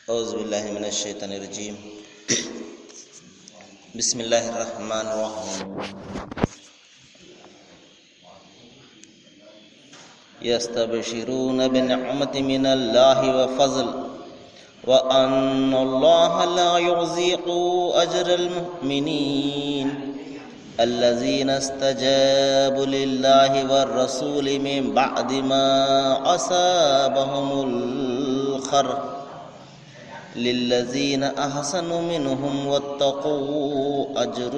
أعوذ بالله من الشيطان الرجيم بسم الله الرحمن الرحيم يستبشرون بنعمة من الله وفضل وأن الله لا يضيع أجر المؤمنين الذين استجابوا لله والرسول من بعد ما أصابهم الخر للذين أحسنوا منهم واتقوا أجر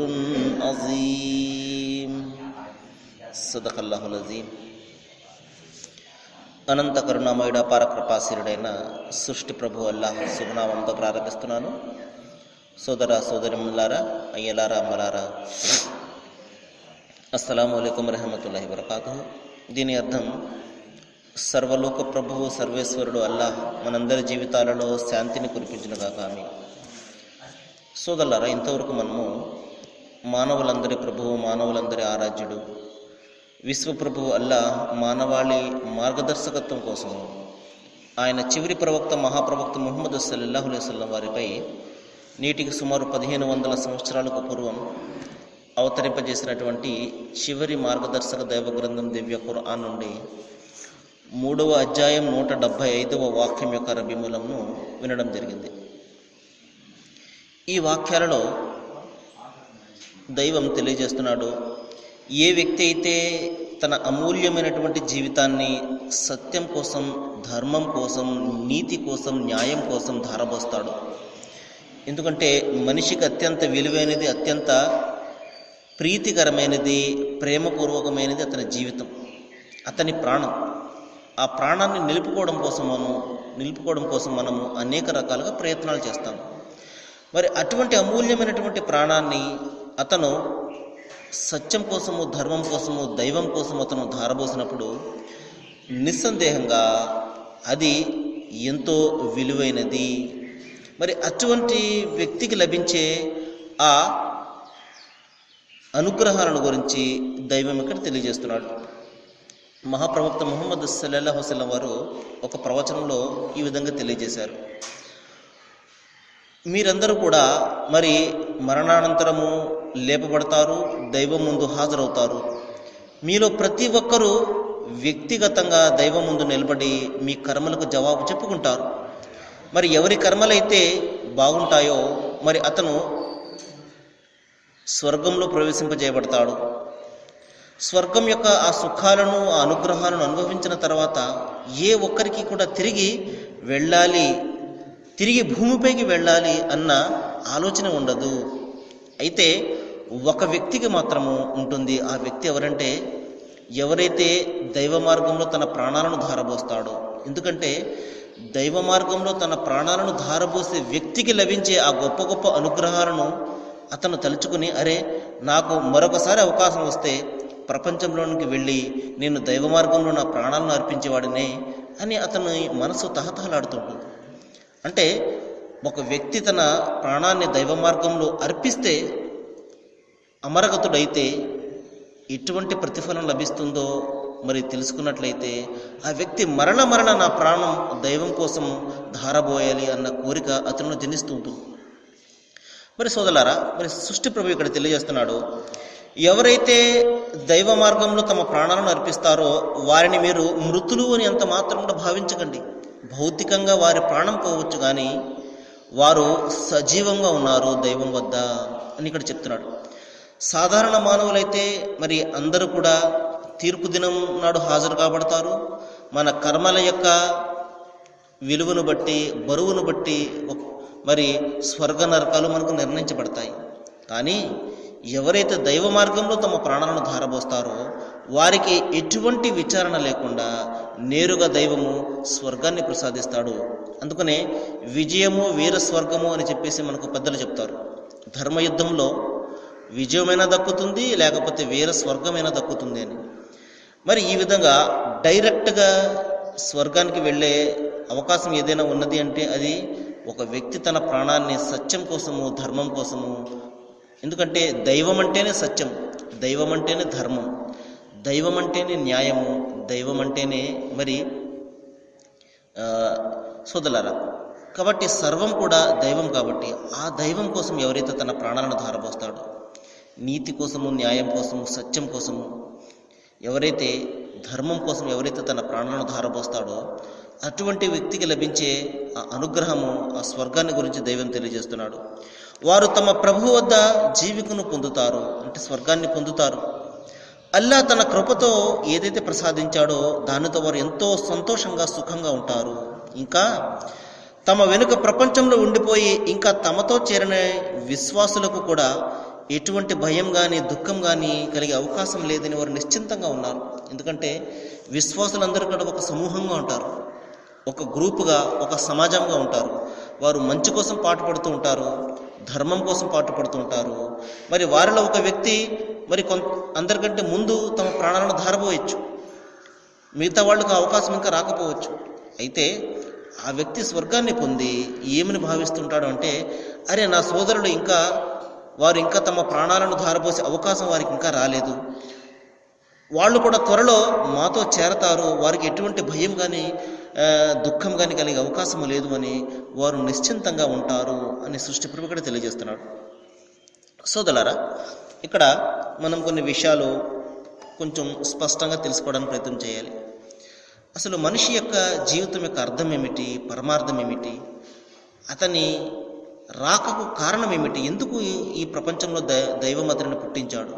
عظيم صدق الله العظيم అనంత కరుణామయుడ పారకృపాశీరుడైన సృష్టి ప్రభు అల్లాహ్ శుభనామంతో ప్రారంభిస్తున్నాను సోదర సోదరిములారా అయ్యలారా అమ్మలారా అస్సలం అయికం రహమతుల్లాహి వరకాతు దీని అర్థం సర్వలోక ప్రభువు సర్వేశ్వరుడు అల్లాహ్ మనందరి జీవితాలలో శాంతిని కురిపించినగా కానీ సోదరులారా ఇంతవరకు మనము మానవులందరి ప్రభువు మానవులందరి ఆరాధ్యుడు విశ్వప్రభువు అల్లా మానవాళి మార్గదర్శకత్వం కోసం ఆయన చివరి ప్రవక్త మహాప్రవక్త ముహమ్మద్ సల్లాహు అలైవల్లం వారిపై నీటికి సుమారు పదిహేను వందల సంవత్సరాలకు పూర్వం అవతరింపజేసినటువంటి చివరి మార్గదర్శక దైవ గ్రంథం దివ్య ఖుర్ఆన్ నుండి మూడవ అధ్యాయం నూట డెబ్భై ఐదవ వాక్యం యొక్క రబిమూలంను వినడం జరిగింది ఈ వాక్యాలలో దైవం తెలియజేస్తున్నాడు ఏ వ్యక్తి అయితే తన అమూల్యమైనటువంటి జీవితాన్ని సత్యం కోసం ధర్మం కోసం నీతి కోసం న్యాయం కోసం ధారబోస్తాడు ఎందుకంటే మనిషికి అత్యంత విలువైనది అత్యంత ప్రీతికరమైనది ప్రేమపూర్వకమైనది అతని జీవితం అతని ప్రాణం ఆ ప్రాణాన్ని నిలుపుకోవడం కోసం మనం నిలుపుకోవడం కోసం మనము అనేక రకాలుగా ప్రయత్నాలు చేస్తాం మరి అటువంటి అమూల్యమైనటువంటి ప్రాణాన్ని అతను సత్యం కోసము ధర్మం కోసము దైవం కోసము అతను ధారబోసినప్పుడు నిస్సందేహంగా అది ఎంతో విలువైనది మరి అటువంటి వ్యక్తికి లభించే ఆ అనుగ్రహాలను గురించి దైవం ఇక్కడ తెలియజేస్తున్నాడు మహాప్రవక్త ముహమ్మద్ సల్లాహు వసల్లం వారు ఒక ప్రవచనంలో ఈ విధంగా తెలియజేశారు మీరందరూ కూడా మరి మరణానంతరము లేపబడతారు దైవం ముందు హాజరవుతారు మీలో ప్రతి ఒక్కరూ వ్యక్తిగతంగా దైవం ముందు నిలబడి మీ కర్మలకు జవాబు చెప్పుకుంటారు మరి ఎవరి కర్మలైతే బాగుంటాయో మరి అతను స్వర్గంలో ప్రవేశింపజేయబడతాడు స్వర్గం యొక్క ఆ సుఖాలను ఆ అనుగ్రహాలను అనుభవించిన తర్వాత ఏ ఒక్కరికి కూడా తిరిగి వెళ్ళాలి తిరిగి భూమిపైకి వెళ్ళాలి అన్న ఆలోచన ఉండదు అయితే ఒక వ్యక్తికి మాత్రము ఉంటుంది ఆ వ్యక్తి ఎవరంటే ఎవరైతే దైవ మార్గంలో తన ప్రాణాలను ధారబోస్తాడో ఎందుకంటే దైవ మార్గంలో తన ప్రాణాలను ధారబోసే వ్యక్తికి లభించే ఆ గొప్ప గొప్ప అనుగ్రహాలను అతను తలుచుకుని అరే నాకు మరొకసారి అవకాశం వస్తే ప్రపంచంలోనికి వెళ్ళి నేను దైవ మార్గంలో నా ప్రాణాలను అర్పించేవాడినే అని అతని మనసు తహతహలాడుతుంటుంది అంటే ఒక వ్యక్తి తన ప్రాణాన్ని దైవ మార్గంలో అర్పిస్తే అమరగతుడైతే ఎటువంటి ప్రతిఫలం లభిస్తుందో మరి తెలుసుకున్నట్లయితే ఆ వ్యక్తి మరణ మరణ నా ప్రాణం దైవం కోసం ధారబోయాలి అన్న కోరిక అతను జనిస్తూ ఉంటుంది మరి సోదలారా మరి సృష్టి ప్రభు ఇక్కడ తెలియజేస్తున్నాడు ఎవరైతే దైవ మార్గంలో తమ ప్రాణాలను అర్పిస్తారో వారిని మీరు మృతులు అని అంత మాత్రం కూడా భావించకండి భౌతికంగా వారి ప్రాణం పోవచ్చు కానీ వారు సజీవంగా ఉన్నారు దైవం వద్ద అని ఇక్కడ చెప్తున్నాడు సాధారణ మానవులైతే మరి అందరూ కూడా తీర్పు దినం నాడు హాజరు కాబడతారు మన కర్మల యొక్క విలువను బట్టి బరువును బట్టి మరి స్వర్గ నరకాలు మనకు నిర్ణయించబడతాయి కానీ ఎవరైతే దైవ మార్గంలో తమ ప్రాణాలను ధారబోస్తారో వారికి ఎటువంటి విచారణ లేకుండా నేరుగా దైవము స్వర్గాన్ని ప్రసాదిస్తాడు అందుకనే విజయము వీర స్వర్గము అని చెప్పేసి మనకు పెద్దలు చెప్తారు ధర్మయుద్ధంలో విజయమైనా దక్కుతుంది లేకపోతే వీర స్వర్గమైనా దక్కుతుంది అని మరి ఈ విధంగా డైరెక్ట్గా స్వర్గానికి వెళ్ళే అవకాశం ఏదైనా ఉన్నది అంటే అది ఒక వ్యక్తి తన ప్రాణాన్ని సత్యం కోసము ధర్మం కోసము ఎందుకంటే దైవం అంటేనే సత్యం దైవం అంటేనే ధర్మం దైవం అంటేనే న్యాయము దైవం అంటేనే మరి ఆ, సోదరులారా కాబట్టి సర్వం కూడా దైవం కాబట్టి ఆ దైవం కోసం ఎవరైతే తన ప్రాణాలను ధారపోస్తాడో నీతి కోసము న్యాయం కోసము సత్యం కోసము ఎవరైతే ధర్మం కోసం ఎవరైతే తన ప్రాణాలను ధారపోస్తాడో అటువంటి వ్యక్తికి లభించే ఆ అనుగ్రహము ఆ స్వర్గాన్ని గురించి దైవం తెలియజేస్తున్నాడు వారు తమ ప్రభు వద్ద జీవికను పొందుతారు అంటే స్వర్గాన్ని పొందుతారు అల్లా తన కృపతో ఏదైతే ప్రసాదించాడో దానితో వారు ఎంతో సంతోషంగా సుఖంగా ఉంటారు ఇంకా తమ వెనుక ప్రపంచంలో ఉండిపోయి ఇంకా తమతో చేరిన విశ్వాసులకు కూడా ఎటువంటి భయం కానీ దుఃఖం కానీ కలిగే అవకాశం లేదని వారు నిశ్చింతంగా ఉన్నారు ఎందుకంటే విశ్వాసులందరూ కూడా ఒక సమూహంగా ఉంటారు ఒక గ్రూపుగా ఒక సమాజంగా ఉంటారు వారు మంచి కోసం పాటుపడుతూ ఉంటారు ధర్మం కోసం పాటుపడుతూ ఉంటారు మరి వారిలో ఒక వ్యక్తి మరి కొంత అందరికంటే ముందు తమ ప్రాణాలను ధారపోవచ్చు మిగతా వాళ్ళకు ఆ అవకాశం ఇంకా రాకపోవచ్చు అయితే ఆ వ్యక్తి స్వర్గాన్ని పొంది ఏమని భావిస్తుంటాడు అంటే అరే నా సోదరుడు ఇంకా వారు ఇంకా తమ ప్రాణాలను ధారపోసే అవకాశం వారికి ఇంకా రాలేదు వాళ్ళు కూడా త్వరలో మాతో చేరతారు వారికి ఎటువంటి భయం కానీ ఆ, దుఃఖం కానీ కలిగే అవకాశం లేదు అని వారు నిశ్చింతంగా ఉంటారు అని సృష్టి ప్రభు ఇక్కడ తెలియజేస్తున్నాడు సోదలారా ఇక్కడ మనం కొన్ని విషయాలు కొంచెం స్పష్టంగా తెలుసుకోవడానికి ప్రయత్నం చేయాలి అసలు మనిషి యొక్క జీవితం యొక్క అర్థం ఏమిటి పరమార్థం ఏమిటి అతని రాకకు కారణం ఏమిటి ఎందుకు ఈ- ఈ ప్రపంచంలో దై దైవం అతనిని పుట్టించాడు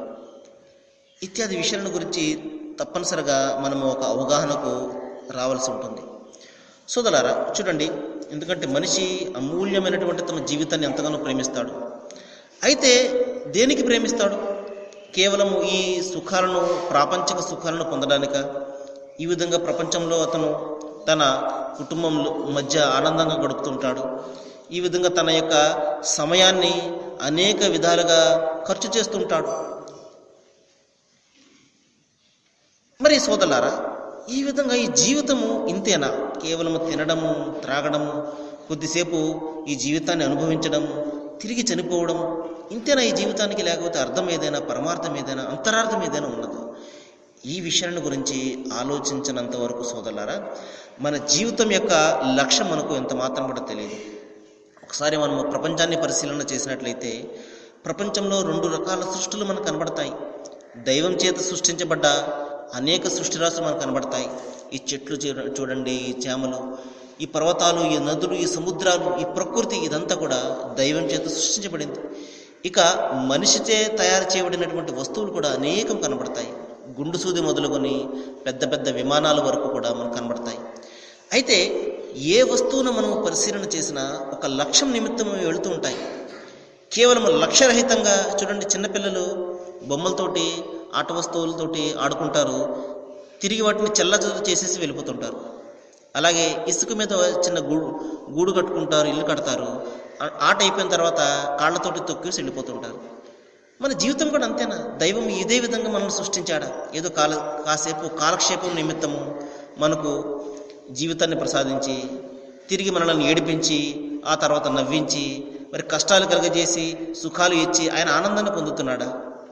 ఇత్యాది విషయాల గురించి తప్పనిసరిగా మనము ఒక అవగాహనకు రావాల్సి ఉంటుంది సోదలారా చూడండి ఎందుకంటే మనిషి అమూల్యమైనటువంటి తమ జీవితాన్ని ఎంతగానో ప్రేమిస్తాడు అయితే దేనికి ప్రేమిస్తాడు కేవలం ఈ సుఖాలను ప్రాపంచిక సుఖాలను పొందడానిక ఈ విధంగా ప్రపంచంలో అతను తన కుటుంబంలో మధ్య ఆనందంగా గడుపుతుంటాడు ఈ విధంగా తన యొక్క సమయాన్ని అనేక విధాలుగా ఖర్చు చేస్తుంటాడు మరి సోదరులారా ఈ విధంగా ఈ జీవితము ఇంతేనా కేవలం తినడము త్రాగడము కొద్దిసేపు ఈ జీవితాన్ని అనుభవించడం తిరిగి చనిపోవడం ఇంతేనా ఈ జీవితానికి లేకపోతే అర్థం ఏదైనా పరమార్థం ఏదైనా అంతరార్థం ఏదైనా ఉన్నదా ఈ విషయాన్ని గురించి ఆలోచించినంత వరకు సోదరులారా మన జీవితం యొక్క లక్ష్యం మనకు ఎంత మాత్రం కూడా తెలియదు ఒకసారి మనము ప్రపంచాన్ని పరిశీలన చేసినట్లయితే ప్రపంచంలో రెండు రకాల సృష్టిలు మనకు కనబడతాయి దైవం చేత సృష్టించబడ్డ అనేక సృష్టిరాశులు మనకు కనబడతాయి ఈ చెట్లు చూ- చూడండి ఈ చేమలు ఈ పర్వతాలు ఈ నదులు ఈ సముద్రాలు ఈ ప్రకృతి ఇదంతా కూడా దైవం చేత సృష్టించబడింది ఇక మనిషిచే తయారు చేయబడినటువంటి వస్తువులు కూడా అనేకం కనబడతాయి గుండు సూది మొదలుకొని పెద్ద పెద్ద విమానాల వరకు కూడా మనకు కనబడతాయి అయితే ఏ వస్తువును మనం పరిశీలన చేసినా ఒక లక్ష్యం నిమిత్తం అవి వెళుతూ ఉంటాయి కేవలం లక్ష్యరహితంగా చూడండి చిన్నపిల్లలు బొమ్మలతోటి ఆట వస్తువులతోటి ఆడుకుంటారు తిరిగి వాటిని చెల్లచదురు చేసేసి వెళ్ళిపోతుంటారు అలాగే ఇసుక మీద చిన్న గూడు గూడు కట్టుకుంటారు ఇల్లు కడతారు ఆ- ఆట అయిపోయిన తర్వాత కాళ్ళతోటి తొక్కేసి వెళ్ళిపోతుంటారు మన జీవితం కూడా అంతేనా దైవం ఇదే విధంగా మనల్ని సృష్టించాడా ఏదో కాల కాసేపు కాలక్షేపం నిమిత్తము మనకు జీవితాన్ని ప్రసాదించి తిరిగి మనల్ని ఏడిపించి ఆ తర్వాత నవ్వించి మరి కష్టాలు కలుగజేసి సుఖాలు ఇచ్చి ఆయన ఆనందాన్ని పొందుతున్నాడా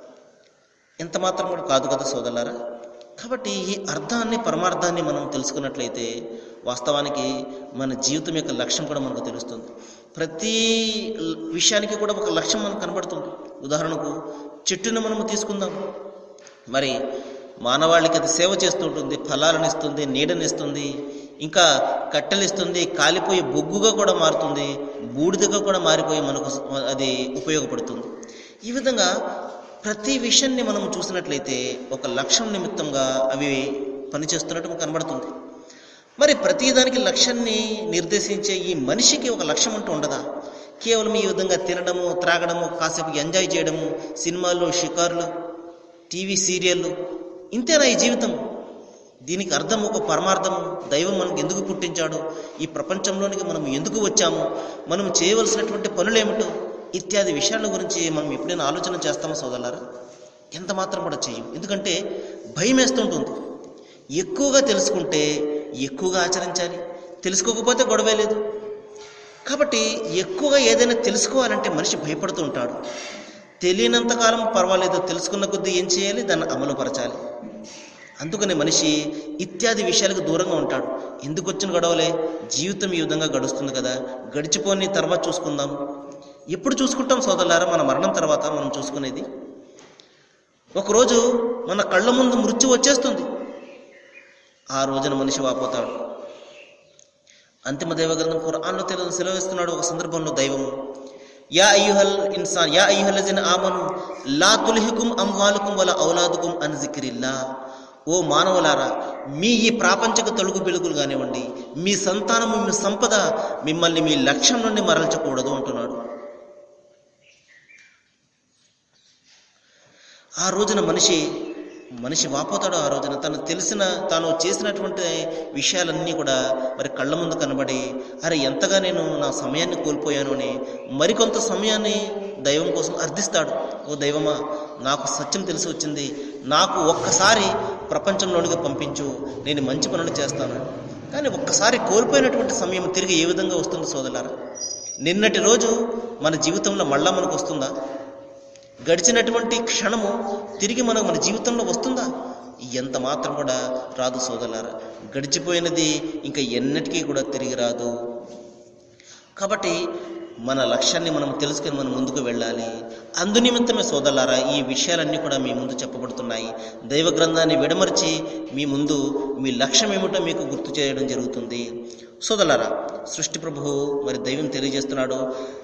ఎంత మాత్రం కూడా కాదు కదా సోదరులారా కాబట్టి ఈ అర్థాన్ని పరమార్థాన్ని మనం తెలుసుకున్నట్లయితే వాస్తవానికి మన జీవితం యొక్క లక్ష్యం కూడా మనకు తెలుస్తుంది ప్రతి ల- విషయానికి కూడా ఒక లక్ష్యం మనకు కనబడుతుంది ఉదాహరణకు చెట్టును మనము తీసుకుందాం మరి మానవాళికి అది సేవ చేస్తూ ఉంటుంది ఫలాలను ఇస్తుంది నీడనిస్తుంది ఇంకా కట్టెలిస్తుంది కాలిపోయి బొగ్గుగా కూడా మారుతుంది బూడిదగా కూడా మారిపోయి మనకు స- అది ఉపయోగపడుతుంది ఈ విధంగా ప్రతి విషయాన్ని మనం చూసినట్లయితే ఒక లక్ష్యం నిమిత్తంగా అవి పనిచేస్తున్నట్టు మనకు కనబడుతుంది మరి ప్రతిదానికి లక్ష్యాన్ని నిర్దేశించే ఈ మనిషికి ఒక లక్ష్యం అంటూ ఉండదా కేవలం ఈ విధంగా తినడము త్రాగడము కాసేపు ఎంజాయ్ చేయడము సినిమాలు షికార్లు టీవీ సీరియళ్ళు ఇంతేనా ఈ జీవితం దీనికి అర్థం ఒక పరమార్థము దైవం మనకు ఎందుకు పుట్టించాడు ఈ ప్రపంచంలోనికి మనం ఎందుకు వచ్చాము మనం చేయవలసినటువంటి పనులు ఏమిటో ఇత్యాది విషయాల గురించి మనం ఎప్పుడైనా ఆలోచన చేస్తామో సోదరులారా ఎంత మాత్రం కూడా చేయం ఎందుకంటే భయం వేస్తుంటుంది ఎక్కువగా తెలుసుకుంటే ఎక్కువగా ఆచరించాలి తెలుసుకోకపోతే గొడవే లేదు కాబట్టి ఎక్కువగా ఏదైనా తెలుసుకోవాలంటే మనిషి భయపడుతూ ఉంటాడు తెలియనంత కాలం పర్వాలేదు తెలుసుకున్న కొద్దీ ఏం చేయాలి దాన్ని అమలుపరచాలి అందుకని మనిషి ఇత్యాది విషయాలకు దూరంగా ఉంటాడు ఎందుకు వచ్చిన గొడవలే జీవితం ఈ విధంగా గడుస్తుంది కదా గడిచిపోని తర్వాత చూసుకుందాం ఎప్పుడు చూసుకుంటాం సోదరులారా మన మరణం తర్వాత మనం చూసుకునేది ఒకరోజు మన కళ్ళ ముందు మృత్యు వచ్చేస్తుంది ఆ రోజున మనిషి వాపోతాడు అంతిమ దైవ గ్రంథం ఖురాన్లో తెలు సెలవిస్తున్నాడు ఒక సందర్భంలో దైవము యా అయ్యుహల్ ఇన్సాన్ యా అయ్యుహల్లజిన ఆమను లా తుల్హికుం అమ్వాలుకుం వల ఔలాదుకుం అన్ జిక్రిల్లా ఓ మానవులారా మీ ఈ ప్రాపంచిక తొలుగు పిలుగులు కానివ్వండి మీ సంతానము మీ సంపద మిమ్మల్ని మీ లక్ష్యం నుండి మరల్చకూడదు అంటున్నాడు ఆ రోజున మనిషి మనిషి వాపోతాడు ఆ రోజున తను తెలిసిన తాను చేసినటువంటి విషయాలన్నీ కూడా మరి కళ్ళ ముందు కనబడి అరే ఎంతగా నేను నా సమయాన్ని కోల్పోయాను అని మరికొంత సమయాన్ని దైవం కోసం అర్థిస్తాడు ఓ దైవమా నాకు సత్యం తెలిసి వచ్చింది నాకు ఒక్కసారి ప్రపంచంలోనికి పంపించు నేను మంచి పనులు చేస్తాను కానీ ఒక్కసారి కోల్పోయినటువంటి సమయం తిరిగి ఏ విధంగా వస్తుంది సోదరులారా నిన్నటి రోజు మన జీవితంలో మళ్ళా మనకు వస్తుందా గడిచినటువంటి క్షణము తిరిగి మనం మన జీవితంలో వస్తుందా ఎంత మాత్రం కూడా రాదు సోదరులారా గడిచిపోయినది ఇంకా ఎన్నటికీ కూడా తిరిగి రాదు కాబట్టి మన లక్ష్యాన్ని మనం తెలుసుకొని మనం ముందుకు వెళ్ళాలి అందునిమిత్తమే సోదరులారా ఈ విషయాలన్నీ కూడా మీ ముందు చెప్పబడుతున్నాయి దైవ గ్రంథాన్ని విడమర్చి మీ ముందు మీ లక్ష్యం ఏమిటో మీకు గుర్తు చేయడం జరుగుతుంది సోదరులారా సృష్టి ప్రభువు మరి దైవం తెలియజేస్తున్నాడు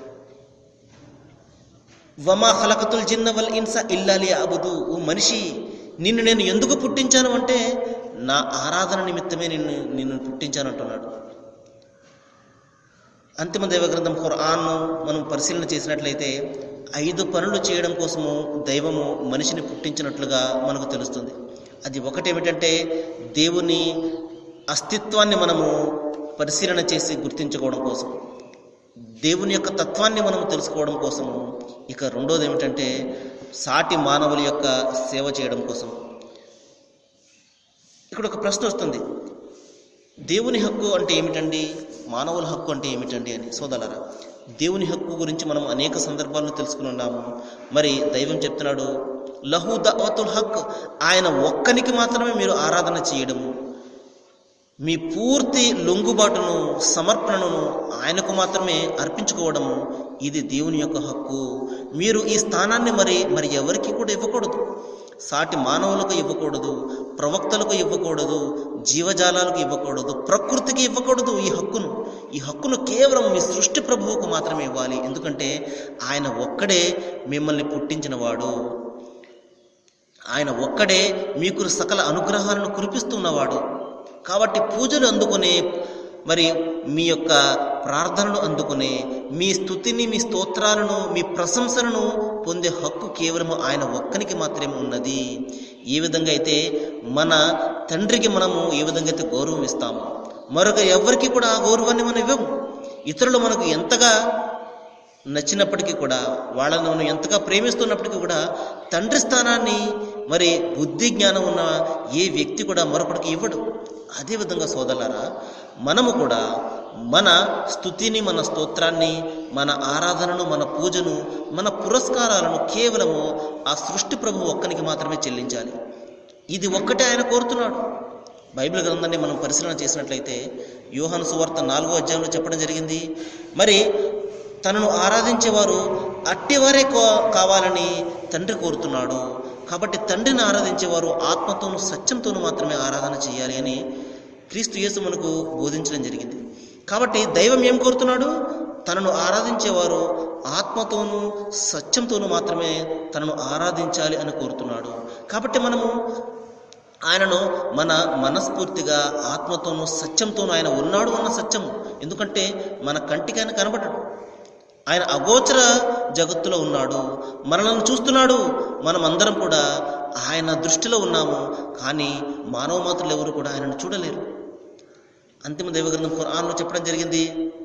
వమా హలకతుల్ జిన్న వల్ ఇన్స ఇల్లాలి అబుదు ఓ మనిషి నిన్ను నేను ఎందుకు పుట్టించాను అంటే నా ఆరాధన నిమిత్తమే నిన్ను నిన్ను పుట్టించాను అంటున్నాడు అంతిమ దైవ గ్రంథం ఖురాన్ను మనం పరిశీలన చేసినట్లయితే ఐదు పనులు చేయడం కోసము దైవము మనిషిని పుట్టించినట్లుగా మనకు తెలుస్తుంది అది ఒకటేమిటంటే దేవుని అస్తిత్వాన్ని మనము పరిశీలన చేసి గుర్తించుకోవడం కోసం దేవుని యొక్క తత్వాన్ని మనం తెలుసుకోవడం కోసము ఇక రెండోది ఏమిటంటే సాటి మానవుల యొక్క సేవ చేయడం కోసం ఇక్కడ ఒక ప్రశ్న వస్తుంది దేవుని హక్కు అంటే ఏమిటండి మానవుల హక్కు అంటే ఏమిటండి అని సోదలరా దేవుని హక్కు గురించి మనం అనేక సందర్భాల్లో తెలుసుకుని ఉన్నాము మరి దైవం చెప్తున్నాడు లహు దవతుల్ హక్ ఆయన ఒక్కనికి మాత్రమే మీరు ఆరాధన చేయడము మీ పూర్తి లొంగుబాటును సమర్పణను ఆయనకు మాత్రమే అర్పించుకోవడము ఇది దేవుని యొక్క హక్కు మీరు ఈ స్థానాన్ని మరి మరి ఎవరికి కూడా ఇవ్వకూడదు సాటి మానవులకు ఇవ్వకూడదు ప్రవక్తలకు ఇవ్వకూడదు జీవజాలాలకు ఇవ్వకూడదు ప్రకృతికి ఇవ్వకూడదు ఈ హక్కును ఈ హక్కును కేవలం మీ సృష్టి ప్రభువుకు మాత్రమే ఇవ్వాలి ఎందుకంటే ఆయన ఒక్కడే మిమ్మల్ని పుట్టించినవాడు ఆయన ఒక్కడే మీకు సకల అనుగ్రహాలను కురిపిస్తున్నవాడు కాబట్టి పూజలు అందుకునే మరి మీ యొక్క ప్రార్థనలు అందుకునే మీ స్థుతిని మీ స్తోత్రాలను మీ ప్రశంసలను పొందే హక్కు కేవలం ఆయన ఒక్కనికి మాత్రమే ఉన్నది ఏ విధంగా అయితే మన తండ్రికి మనము ఏ విధంగా అయితే గౌరవం ఇస్తాము మరొక ఎవరికి కూడా ఆ గౌరవాన్ని మనం ఇవ్వము ఇతరులు మనకు ఎంతగా నచ్చినప్పటికీ కూడా వాళ్ళని మనం ఎంతగా ప్రేమిస్తున్నప్పటికీ కూడా తండ్రి స్థానాన్ని మరి బుద్ధి జ్ఞానం ఉన్న ఏ వ్యక్తి కూడా మరొకటికి ఇవ్వడు అదేవిధంగా సోదరులారా మనము కూడా మన స్థుతిని మన స్తోత్రాన్ని మన ఆరాధనను మన పూజను మన పురస్కారాలను కేవలము ఆ సృష్టి ప్రభు ఒక్కనికి మాత్రమే చెల్లించాలి ఇది ఒక్కటే ఆయన కోరుతున్నాడు బైబిల్ గ్రంథాన్ని మనం పరిశీలన చేసినట్లయితే యోహాను సువార్త నాలుగో అధ్యాయంలో చెప్పడం జరిగింది మరి తనను ఆరాధించేవారు అట్టివారే కో- కావాలని తండ్రి కోరుతున్నాడు కాబట్టి తండ్రిని ఆరాధించేవారు ఆత్మతోనూ సత్యంతోనూ మాత్రమే ఆరాధన చేయాలి అని క్రీస్తు యేసు మనకు బోధించడం జరిగింది కాబట్టి దైవం ఏం కోరుతున్నాడు తనను ఆరాధించేవారు ఆత్మతోనూ సత్యంతోనూ మాత్రమే తనను ఆరాధించాలి అని కోరుతున్నాడు కాబట్టి మనము ఆయనను మన మనస్ఫూర్తిగా ఆత్మతోనూ సత్యంతోనూ ఆయన ఉన్నాడు అన్న సత్యం ఎందుకంటే మన కంటికి ఆయన కనబడడు ఆయన అగోచర జగత్తులో ఉన్నాడు మనల్ని చూస్తున్నాడు మనం అందరం కూడా ఆయన దృష్టిలో ఉన్నాము కానీ మానవ మాత్రులు ఎవరు కూడా ఆయనను చూడలేరు అంతిమ దైవగ్రంథం ఖురాన్లో చెప్పడం జరిగింది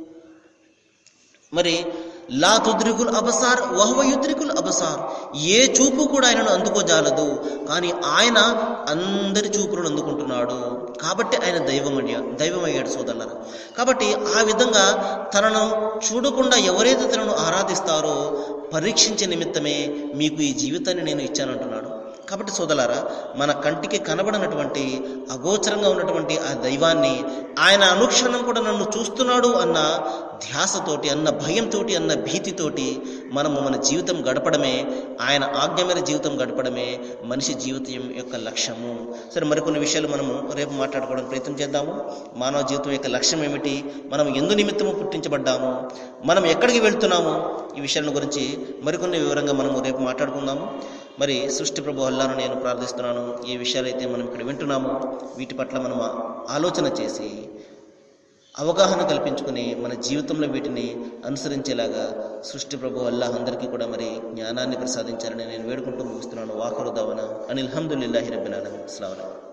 మరి లా తుద్రికుల్ అబసార్ వహవ యుద్రికుల్ అబసార్ ఏ చూపు కూడా ఆయనను అందుకోజాలదు కానీ ఆయన అందరి చూపులను అందుకుంటున్నాడు కాబట్టి ఆయన దైవమయ్యా దైవమయ్యాడు సోదరులారా కాబట్టి ఆ విధంగా తనను చూడకుండా ఎవరైతే తనను ఆరాధిస్తారో పరీక్షించే నిమిత్తమే మీకు ఈ జీవితాన్ని నేను ఇచ్చానంటున్నాడు కాబట్టి సోదలారా మన కంటికి కనబడనటువంటి అగోచరంగా ఉన్నటువంటి ఆ దైవాన్ని ఆయన అనుక్షణం కూడా నన్ను చూస్తున్నాడు అన్న ధ్యాసతోటి అన్న భయంతోటి అన్న భీతితోటి మనము మన జీవితం గడపడమే ఆయన ఆజ్ఞమైన జీవితం గడపడమే మనిషి జీవితం యొక్క లక్ష్యము సరే మరికొన్ని విషయాలు మనము రేపు మాట్లాడుకోవడం ప్రయత్నం చేద్దాము మానవ జీవితం యొక్క లక్ష్యం ఏమిటి మనం ఎందు నిమిత్తము పుట్టించబడ్డాము మనం ఎక్కడికి వెళ్తున్నాము ఈ విషయాల గురించి మరికొన్ని వివరంగా మనము రేపు మాట్లాడుకుందాము మరి సృష్టి ప్రభు అల్లాను నేను ప్రార్థిస్తున్నాను ఈ విషయాలైతే మనం ఇక్కడ వింటున్నామో వీటి పట్ల మనం ఆలోచన చేసి అవగాహన కల్పించుకుని మన జీవితంలో వీటిని అనుసరించేలాగా సృష్టి ప్రభు అల్లాహ్ అందరికీ కూడా మరి జ్ఞానాన్ని ప్రసాదించాలని నేను వేడుకుంటూ ముగిస్తున్నాను వాకరు దవన అనిల్ హమ్దుల్లాహి రబ్బిల్ అస్సలాము అలైకుం